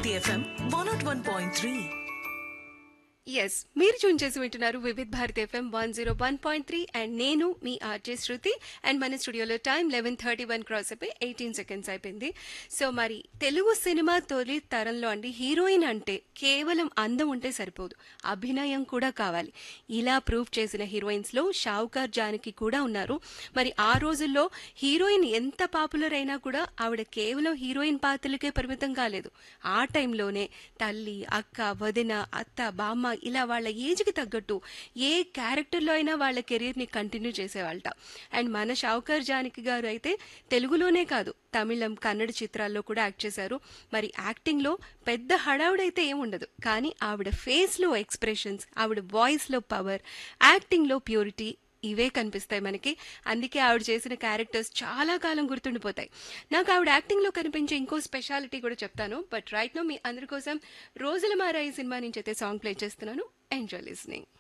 Bharati FM one nought one point three yes మీరు tune చేసి వింటున్నారు Vividh Bharati FM one zero one point three and నేను మీ ఆర్జే శృతి అండ్ మన స్టూడియోలో time eleven thirty one cross అయిపోయి ఎయిటీన్ సెకండ్స్ అయిపోయింది సో మరి తెలుగు సినిమా తొలి తరంలో అండి హీరోయిన్ అంటే కేవలం అందం ఉంటే సరిపోదు అభినయం కూడా కావాలి ఇలా ప్రూవ్ చేసిన హీరోయిన్స్ లో షావుకార్ జానకి కూడా ఉన్నారు మరి ఆ రోజుల్లో హీరోయిన్ ఎంత పాపులర్ అయినా కూడా ఆవిడ కేవలం హీరోయిన్ పాత్రలకే పరిమితం కాలేదు ఆ టైంలోనే తల్లి అక్క వదిన అత్త బామ్మ ఇలా వాళ్ళ ఏజ్కి తగ్గట్టు ఏ క్యారెక్టర్లో అయినా వాళ్ళ కెరీర్ని కంటిన్యూ చేసేవాళ్ళట అండ్ మన షావుకర్ జానకి గారు అయితే తెలుగులోనే కాదు తమిళం కన్నడ చిత్రాల్లో కూడా యాక్ట్ చేశారు మరి యాక్టింగ్లో పెద్ద హడావుడైతే ఏముండదు కానీ ఆవిడ ఫేస్లో ఎక్స్ప్రెషన్స్ ఆవిడ వాయిస్లో పవర్ యాక్టింగ్లో ప్యూరిటీ ఇవే కనిపిస్తాయి మనకి అందుకే ఆవిడ చేసిన క్యారెక్టర్స్ చాలా కాలం గుర్తుండిపోతాయి నాకు ఆవిడ యాక్టింగ్లో కనిపించే ఇంకో స్పెషాలిటీ కూడా చెప్తాను బట్ రైట్ నో మీ అందరి కోసం రోజుల మారా ఈ సినిమా నుంచి అయితే సాంగ్ ప్లే చేస్తున్నాను ఎంజాయ్ లిస్నింగ్